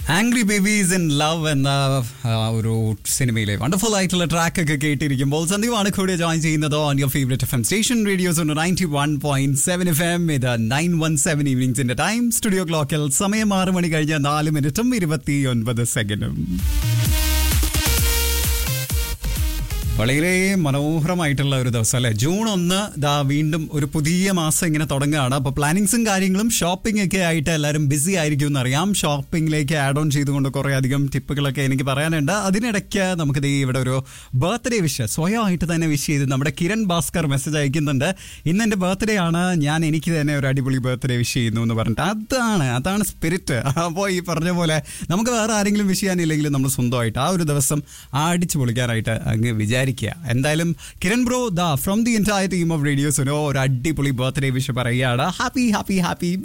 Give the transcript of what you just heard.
angry babies in love എന്ന ആ, ഒരു സിനിമയിലെ വണ്ടർഫുൾ ആയിട്ടുള്ള ട്രാക്ക് ഒക്കെ കേട്ടിരിക്കുമ്പോൾ സന്ദീപാണ് കൂടെ ജോയിൻ ചെയ്യുന്നത് on your favourite F M station radios ninety one point seven F M ഇത് നയൻ വൺ സെവൻ ഈവനിങ്സിന്റെ ടൈം സ്റ്റുഡിയോ ക്ലോക്കിൽ സമയം ആറ് മണി കഴിഞ്ഞ നാല് മിനിറ്റും ഇരുപത്തി ഒൻപത് സെക്കൻഡും വളരെ മനോഹരമായിട്ടുള്ള ഒരു ദിവസം അല്ലെ ജൂൺ ഒന്ന് ദാ വീണ്ടും ഒരു പുതിയ മാസം ഇങ്ങനെ തുടങ്ങുകയാണ് അപ്പോൾ പ്ലാനിങ്സും കാര്യങ്ങളും ഷോപ്പിംഗ് ഒക്കെ ആയിട്ട് എല്ലാവരും ബിസി ആയിരിക്കും എന്നറിയാം ഷോപ്പിംഗിലേക്ക് ആഡ് ഓൺ ചെയ്തുകൊണ്ട് കുറേ അധികം ടിപ്പുകളൊക്കെ എനിക്ക് പറയാനുണ്ട് അതിനിടയ്ക്ക് നമുക്ക് ദേ ഇവിടെ ഒരു ബർത്ത്ഡേ വിഷ് സ്വയമായിട്ട് തന്നെ വിഷ് ചെയ്ത് നമ്മുടെ കിരൺ ഭാസ്കർ മെസ്സേജ് അയക്കുന്നുണ്ട് ഇന്ന് എൻ്റെ ബർത്ത്ഡേ ആണ് ഞാൻ എനിക്ക് തന്നെ ഒരു അടിപൊളി ബർത്ത്ഡേ വിഷ് ചെയ്യുന്നു എന്ന് പറഞ്ഞിട്ട് അതാണ് അതാണ് സ്പിരിറ്റ് അപ്പോൾ ഈ പറഞ്ഞ പോലെ നമുക്ക് വേറെ ആരെങ്കിലും വിഷ് ചെയ്യാനില്ലെങ്കിലും നമ്മൾ സ്വന്തമായിട്ട് ആ ഒരു ദിവസം അടിച്ചു പൊളിക്കാനായിട്ട് അങ്ങ് വിചാരിക്കുക എന്തായാലും Kiran bro the from the entire team of റേഡിയോസിനോ ഒരു അടിപൊളി ബർത്ത്ഡേ വിഷ് പറയുകയാണ് ഹാപ്പി ഹാപ്പി ഹാപ്പി